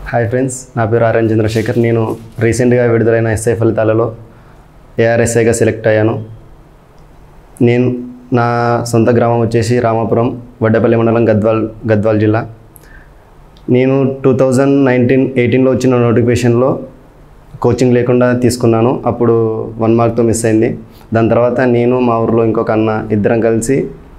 hi friends నా పేరు RN Chandrasekhar నేను రీసెంట్గా విడుదలైన ఎస్ఐ ఫలితాలలో ఏఆర్ఎస్ఐగా సెలెక్ట్ అయ్యాను నేను నా సొంత గ్రామం వచ్చేసి రామాపురం వడ్డపల్లి మండలం గద్వాల్ గద్వాల్ జిల్లా నేను టూ థౌజండ్ నైన్టీన్ ఎయిటీన్లో వచ్చిన నోటిఫికేషన్లో కోచింగ్ లేకుండా తీసుకున్నాను అప్పుడు వన్ మార్క్తో మిస్ అయింది దాని తర్వాత నేను మా ఊర్లో ఇంకొక అన్న ఇద్దరం కలిసి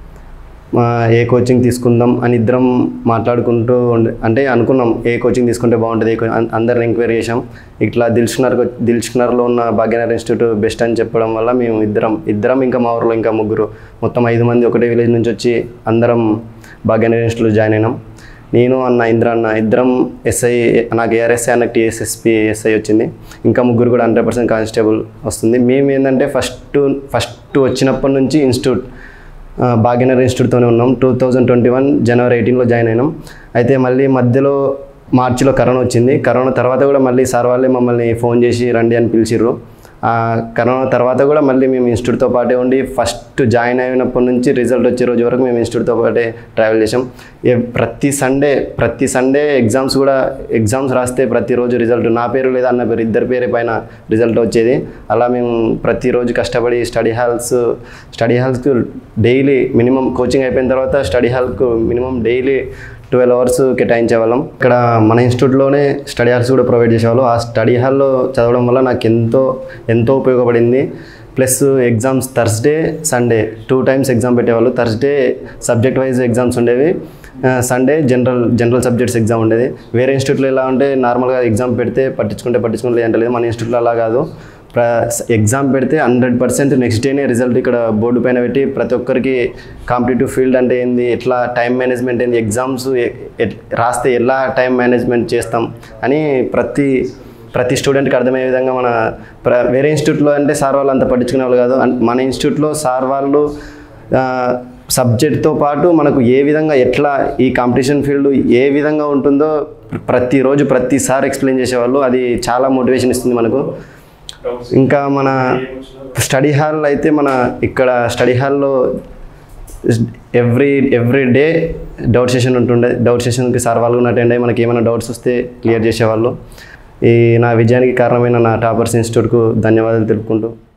మా ఏ కోచింగ్ తీసుకుందాం అని ఇద్దరం మాట్లాడుకుంటూ ఉండే అంటే అనుకున్నాం ఏ కోచింగ్ తీసుకుంటే బాగుంటుంది ఏ కో- అన్- అందరిని ఎంక్వైరీ చేసాం ఇట్లా దిల్షునర్ దిల్షునర్లో ఉన్న భాగ్యనగర్ ఇన్స్టిట్యూట్ బెస్ట్ అని చెప్పడం వల్ల మేము ఇద్దరం ఇద్దరం ఇంకా మా ఊర్లో ఇంకా ముగ్గురు మొత్తం ఐదు మంది ఒకటే విలేజ్ నుంచి వచ్చి అందరం భాగ్యనగర్ ఇన్స్టిట్యూట్లో జాయిన్ అయినాం నేను అన్న ఇంద్ర అన్న ఇద్దరం ఎస్ఐ నాకు ఏఆర్ఎస్ఐ అన్న టీఎస్ఎస్పి ఎస్ఐ వచ్చింది ఇంకా ముగ్గురు కూడా హండ్రెడ్ పర్సెంట్ కానిస్టేబుల్ వస్తుంది మేము ఏంటంటే ఫస్ట్ ఫస్ట్ వచ్చినప్పటి నుంచి ఇన్స్టిట్యూట్ ఆ, భాగ్యనగర్ ఇన్స్టిట్యూట్తోనే ఉన్నాం two thousand twenty one January ఎయిటీన్లో జాయిన్ అయినాం అయితే మళ్ళీ మధ్యలో మార్చిలో కరోనా వచ్చింది కరోనా తర్వాత కూడా మళ్ళీ సార్ వాళ్ళే మమ్మల్ని ఫోన్ చేసి రండి అని పిలిచిర్రు ఆ, కరోనా తర్వాత కూడా మళ్ళీ మేము ఇన్స్టిట్యూట్తో పాటే ఉండి ఫస్ట్ జాయిన్ అయినప్పటి నుంచి రిజల్ట్ వచ్చే రోజు వరకు మేము ఇన్స్టిట్యూట్తో పాటే ట్రావెల్ చేసాం ఏ ప్రతి సండే ప్రతి సండే ఎగ్జామ్స్ కూడా ఎగ్జామ్స్ రాస్తే ప్రతిరోజు రిజల్ట్ నా పేరు లేదా అన్న పేరు ఇద్దరి పేరు పైన రిజల్ట్ వచ్చేది అలా మేము ప్రతిరోజు కష్టపడి స్టడీ హాల్స్ స్టడీ హాల్స్కి డైలీ మినిమం కోచింగ్ అయిపోయిన తర్వాత స్టడీ హాల్కు మినిమం డైలీ ట్వెల్వ్ అవర్స్ కేటాయించేవాళ్ళం ఇక్కడ మన ఇన్స్టిట్యూట్లోనే స్టడీ హాల్స్ కూడా ప్రొవైడ్ చేసేవాళ్ళు ఆ స్టడీ హాల్లో చదవడం వల్ల నాకు ఎంతో ఎంతో ఉపయోగపడింది plus exams Thursday Sunday two times exam పెట్టేవాళ్ళు థర్స్డే సబ్జెక్ట్ వైజ్ ఎగ్జామ్స్ ఉండేవి Sunday general general subjects exam ఉండేది వేరే ఇన్స్టిట్యూట్లో ఎలా ఉంటే నార్మల్గా ఎగ్జామ్ పెడితే పట్టించుకుంటే పట్టించుకుంటే అంటే లేదు మన ఇన్స్టిట్యూట్లో అలా కాదు ప్ర ఎగ్జామ్ పెడితే హండ్రెడ్ పర్సెంట్ నెక్స్ట్ డేనే రిజల్ట్ ఇక్కడ బోర్డు పైన పెట్టి ప్రతి ఒక్కరికి కాంపిటేటివ్ ఫీల్డ్ అంటే ఏంది ఎట్లా టైం మేనేజ్మెంట్ ఏంది ఎగ్జామ్స్ రాస్తే ఎలా టైం మేనేజ్మెంట్ చేస్తాం అని ప్రతి ప్రతి స్టూడెంట్కి అర్థమయ్యే విధంగా మన ప్ర వేరే ఇన్స్టిట్యూట్లో అంటే సార్ వాళ్ళు అంత పట్టించుకునే వాళ్ళు కాదు అన్- మన ఇన్స్టిట్యూట్లో సార్ వాళ్ళు సబ్జెక్ట్తో పాటు మనకు ఏ విధంగా ఎట్లా ఈ కాంపిటీషన్ ఫీల్డ్ ఏ విధంగా ఉంటుందో ప్రతిరోజు ప్రతిసారి ఎక్స్ప్లెయిన్ చేసేవాళ్ళు అది చాలా మోటివేషన్ ఇస్తుంది మనకు ఇంకా మన స్టడీ హాల్ అయితే మన ఇక్కడ స్టడీ హాల్లో every every day doubt session ఉంటుండే డౌట్ సెషన్కి సార్ వాళ్ళు కూడా అటెండ్ అయ్యి మనకి ఏమైనా డౌట్స్ వస్తే క్లియర్ చేసేవాళ్ళు ఈ నా విజయానికి కారణమైన నా టాపర్స్ ఇన్స్టిట్యూట్కు ధన్యవాదాలు తెలుపుకుంటూ